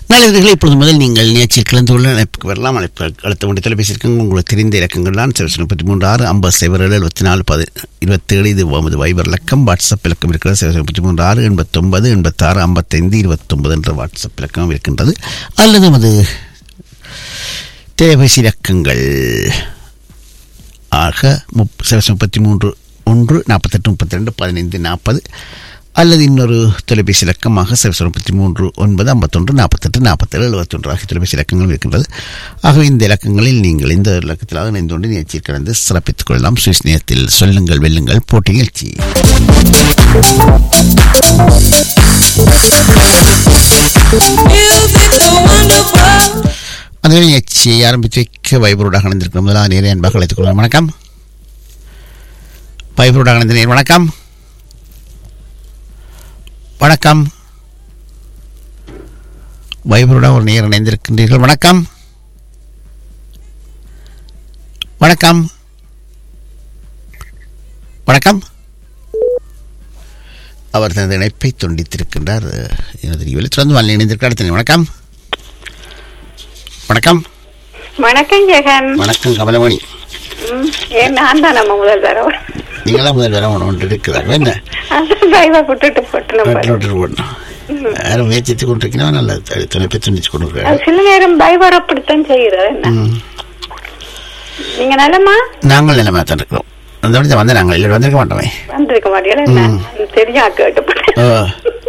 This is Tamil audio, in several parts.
நல்லவர்களே இப்பொழுது முதல் நீங்கள் நிகழ்ச்சியில் கலந்து கொள்ள அழைப்புக்கு வரலாம் அழைப்பு அடுத்த மணி தொலைபேசிக்கு உங்களுக்கு தெரிந்த இலக்கங்கள் தான் சிவசன் முப்பத்தி மூன்று ஆறு ஐம்பது சைபர் ஏழு எழுபத்தி நாலு பதி இருபத்தேழு இது ஒன்பது வைபர் இலக்கம் வாட்ஸ்அப் இலக்கம் இருக்கிறது சிவசன் முப்பத்தி மூன்று ஆறு எண்பத்தொன்பது எண்பத்தாறு ஐம்பத்தைந்து இருபத்தொன்பது என்ற வாட்ஸ்அப் இலக்கம் இருக்கின்றது அல்லது நமது தொலைபேசி இலக்கங்கள் ஆக முப் சிவசன் முப்பத்தி மூன்று ஒன்று நாற்பத்தெட்டு முப்பத்தி ரெண்டு பதினைந்து நாற்பது அல்லது இன்னொரு தொலைபேசி இலக்கமாக சிவசன் முப்பத்தி மூன்று ஒன்பது ஐம்பத்தொன்று நாற்பத்தெட்டு நாற்பத்தேழு எழுபத்தொன்று ஆகிய தொலைபேசி இலக்கங்கள் இருக்கின்றது ஆகவே இந்த இலக்கங்களில் நீங்கள் இந்த இலக்கத்திலாக இணைந்து கொண்டு நிகழ்ச்சியில் கலந்து சிறப்பித்துக் கொள்ளலாம் சுவிஸ் நேரத்தில் சொல்லுங்கள் வெல்லுங்கள் போட்டி நிகழ்ச்சி Music so wonderful. அந்த நிகழ்ச்சியை ஆரம்பித்து வைக்க வைபரோடாக இணைந்திருக்கிற முதலாக நேரே அன்பாக அழைத்துக் கொள்ளலாம் வணக்கம் வைபரோடாக இணைந்த நேர் வணக்கம் வணக்கம் வைபரோடாக ஒரு நேர் இணைந்திருக்கின்றீர்கள் வணக்கம் வணக்கம் வணக்கம் அவர் தனது இணைப்பை துண்டித்திருக்கின்றார் எனது தெரியவில்லை தொடர்ந்து வாழ் இணைந்திருக்கிறார் அடுத்த நேர் வணக்கம் வணக்கம் வணக்கம் ஜெகன் வணக்கம் கமலமணி ம், ஏன் நான் தான் நம்ம முதல் தடவை நீங்களாம் முதல் வர ஒன்று இருக்கிறாங்க என்ன அதான் டிரைவர் விட்டுட்டு போட்டு நம்ம வீட்டில் விட்டு போடணும் யாரும் முயற்சித்து கொண்டிருக்கணும் நல்ல தொலைப்பை துண்டிச்சு கொண்டிருக்கிறாங்க அது சில நேரம் டிரைவர் அப்படித்தான் செய்யறது என்ன நீங்க நல்லமா நாங்கள் நிலைமை தான் இருக்கிறோம் அந்த வழி வந்து நாங்கள் இல்லை வந்திருக்க மாட்டோமே வந்திருக்க மாட்டீங்களா என்ன தெரியா கேட்டு ஓ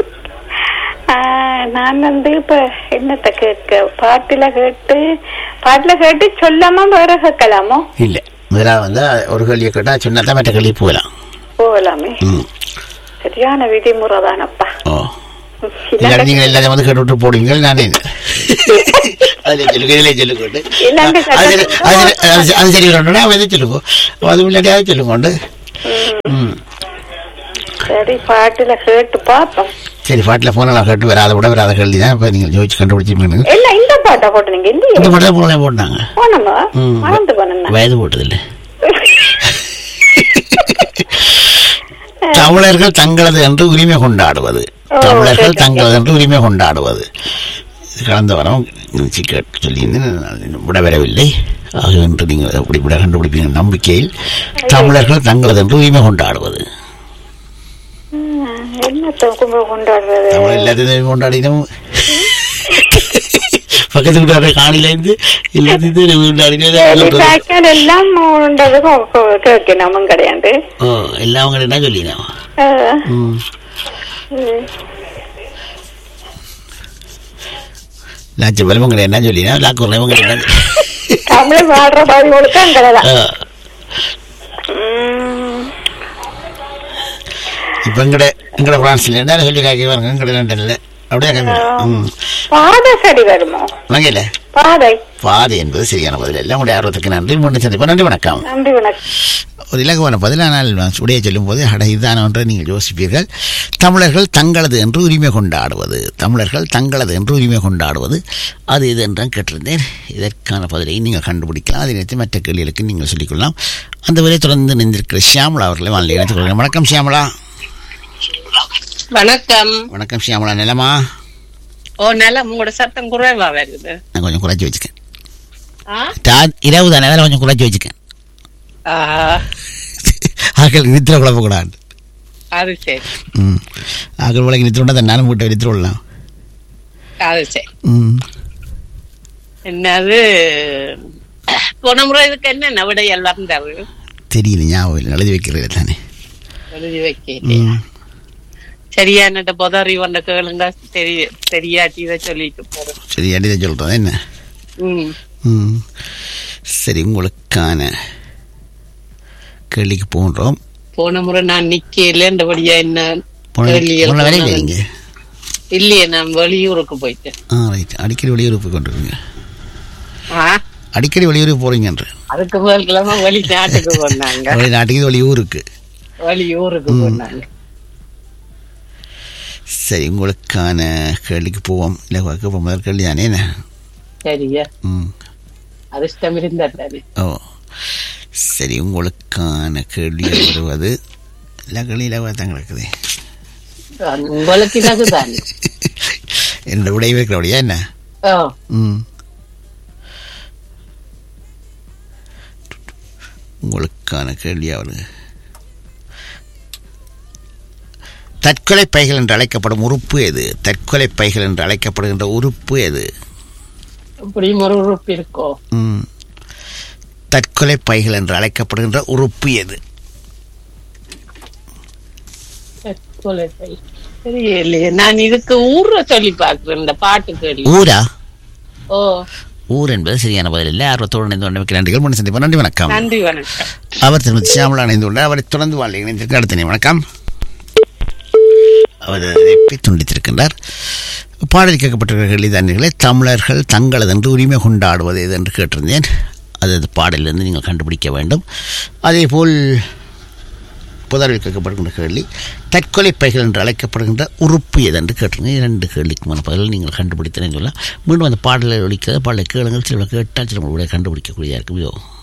நான் வந்து இப்ப என்னத்த கேட்க பாட்டுல கேட்டு பாட்டுல கேட்டு சொல்லாம வேற கேட்கலாமோ இல்லை முதலாக வந்து ஒரு கேள்வியை கேட்டால் சொன்னா தான் மற்ற கேள்வி போகலாம் போகலாமே ம் சரியான விதிமுறை தானப்பா ஓ இல்லாட்டி நீங்கள் எல்லாத்தையும் வந்து கேட்டு விட்டு போடுவீங்க நானே அதில் சொல்லுங்க இதில் சொல்லுங்க இல்லாண்டி அது அது அது அது சரி வரணும்னா அவன் எதை சொல்லுங்க அது முன்னாடி அதை சொல்லுங்க ம் சரி பாட்டுல கேட்டு பார்த்தோம் சரி பாட்டில் ஃபோனெல்லாம் கேட்டு வராத விட வராத கேள்வி தான் இப்போ நீங்கள் ஜோதிச்சு கண்டுபிடிச்சிருக்கீங்க இல்ல இந்த பாட்டை போட்டு நீங்க இந்த இல்லையே படத்தை போனே போட்டாங்க போனோமா ம். மறந்து போனேன் வயது போட்டதில்லை தமிழர்கள் தங்களது என்று உரிமை கொண்டாடுவது ஓ, தமிழர்கள் சரி, தங்களது என்று உரிமை கொண்டாடுவது இது கடந்த வாரம் நிகழ்ச்சி கேட்டு சொல்லியிருந்தேன் நான் இன்னும் விட வரவில்லை ஆக என்று நீங்கள் அப்படி விட கண்டுபிடிப்பீங்க நம்பிக்கையில் தமிழர்கள் தங்களது என்று உரிமை கொண்டாடுவது என்ன கும்ப கொண்டாடுறது தமிழ் எல்லாத்தையும் கொண்டாடினோம் பக்கத்து வீட்டார காணிலேருந்து எல்லாத்தையும் கொண்டாடினோம் சாய்க்கால் எல்லாம் உண்டது கேட்கணும் கிடையாது ஓ எல்லாம் அவங்க என்ன சொல்லினோம் அஹ், ம் ம். லாச்சு வலவங்களை என்ன சொல்லினா லாக்கு வலவங்களை என்ன தமிழ் பாடுற பாதி கொடுத்தா அங்கதான் ஆ, இப்ப எங்கட எங்கட பிரான்ஸ்ல என்ன சொல்லி காய்க்க பாருங்க எங்கட லண்டன்ல அப்படியே கம்மி ம் பாதை சரி வருமோ வகையில பாதை பாதி என்பது சரியான பதில் எல்லாம் உடைய ஆர்வத்துக்கு நன்றி முன்னே சந்திப்போம் நன்றி வணக்கம் நன்றி வணக்கம் ஒரு இலகுவான பதில் ஆனால் நான் உடைய சொல்லும் போது அட இதுதான் ஒன்று நீங்கள் யோசிப்பீர்கள் தமிழர்கள் தங்களது என்று உரிமை கொண்டாடுவது தமிழர்கள் தங்களது என்று உரிமை கொண்டாடுவது அது இது என்றும் கேட்டிருந்தேன் இதற்கான பதிலை நீங்கள் கண்டுபிடிக்கலாம் அதை நினைத்து மற்ற கேள்விகளுக்கு நீங்கள் சொல்லிக்கொள்ளலாம் அந்த வரை தொடர்ந்து நின்றிருக்கிற ஷியாமலா அவர்களை வாழ்ந்து இணைத்துக் கொள்கிறேன் வணக்கம் ஷியாமலா வணக்கம் வணக்கம் ஷியாமலா நிலமா ஓ நிலம் உங்களோட சத்தம் குறைவா வருது நான் கொஞ்சம் குறைச்சி வச்சுக்கேன் ஆ? ரா- இரவு தானே வேலை கொஞ்சம் குறைச்சி வச்சுக்கேன் ஆ, ஆக்கள் நித்திர குழப்பக்கூடாது அது சரி ம் ஆக்கள் உலக நித்திர விட்டா நானும் போட்டு நித்திர விடலாம் அது சரி ம் என்னது போன முறை இதுக்கு என்னென்ன விடையல் வந்தாரு தெரியல ஞாபகம் இல்லை எழுதி வைக்கிறது தானே எழுதி வைக்க ம் சரியா என்னட்ட புதறி வந்த கேளுங்க தெரிய தெரியாட்டி இதை சொல்லிட்டு போறோம் சரி அடிதான் சொல்கிறோம் என்ன ம் ம் சரி உங்களுக்கான கேள்விக்கு போன்றோம் போன முறை நான் நிக்கல இந்தபடியா என்ன போன கேள்விகள் போன வேலையில் சொன்னாங்க. நீங்கள் இல்லையே நான் வெளியூருக்கு போயிட்டேன் ஆ ரைட் அடிக்கடி வெளியூர் போய் கொண்டிருக்கீங்க ஆ அடிக்கடி வெளியூருக்கு போகிறீங்கன்ற அதுக்கு முதல் கிழமை வெளிநாட்டுக்கு போனாங்க வெளிநாட்டுக்கு இது வெளியூருக்கு வெளியூருக்கு போனாங்க சரி உங்களுக்கான கேள்விக்கு போவோம் இல்லை இப்போ முதல் கேள்வி தானே என்ன சரியா ம் அதிர்ஷ்டம் இருந்தா தானே ஓ சரி உங்களுக்கான கேள்வி வருவது எல்லா கேள்வியும் இலவச தான் கிடக்குது உங்களுக்கு இதுதானே என்னோட விடைவு இருக்கிறபடியா என்ன ஓ ம் உங்களுக்கான கேள்வியாவது தற்கொலை பைகள் என்று அழைக்கப்படும் உறுப்பு எது தற்கொலை பைகள் என்று அழைக்கப்படுகின்ற உறுப்பு எது இப்படி ஒரு உறுப்பு இருக்கோ ம். தற்கொலை பைகள் என்று அழைக்கப்படுகின்ற உறுப்பு எது தற்கொலை பை தெரியலையே நான் இதுக்கு ஊர்ல சொல்லி பார்க்கிறேன் இந்த பாட்டு கேள்வி ஊரா ஓ ஊர் என்பது சரியான பதில் இல்லை ஆர்வத்தோடு இணைந்து கொண்டு நன்றிகள் முன் சந்திப்போம் நன்றி வணக்கம் நன்றி வணக்கம் அவர் திருமதி சியாமலா இணைந்து கொண்டார் அவரை தொடர்ந்து வாழ்க்கை இணைந்திருக்க அடுத்த இணை வணக்கம் அவர் இணைப்பை துண்டித்திருக்கின்றார் பாடல் கேட்கப்பட்டிருக்கிற கேள்விதானியர்களை தமிழர்கள் தங்களதென்று உரிமை கொண்டாடுவது எது என்று கேட்டிருந்தேன் அது அந்த பாடலிலிருந்து நீங்கள் கண்டுபிடிக்க வேண்டும் அதேபோல் புதரில் கேட்கப்படுகின்ற கேள்வி தற்கொலை பைகள் என்று அழைக்கப்படுகின்ற உறுப்பு எது என்று கேட்டிருந்தேன் இரண்டு கேள்விக்குமான பதில் நீங்கள் கண்டுபிடித்தேன்னு சொல்லலாம் மீண்டும் அந்த பாடலை ஒழிக்காத பாடலை கேளுங்கள் சில கேட்டால் சில உங்களுடைய கண்டுபிடிக்கக்கூடியதாக இருக்கும் இதோ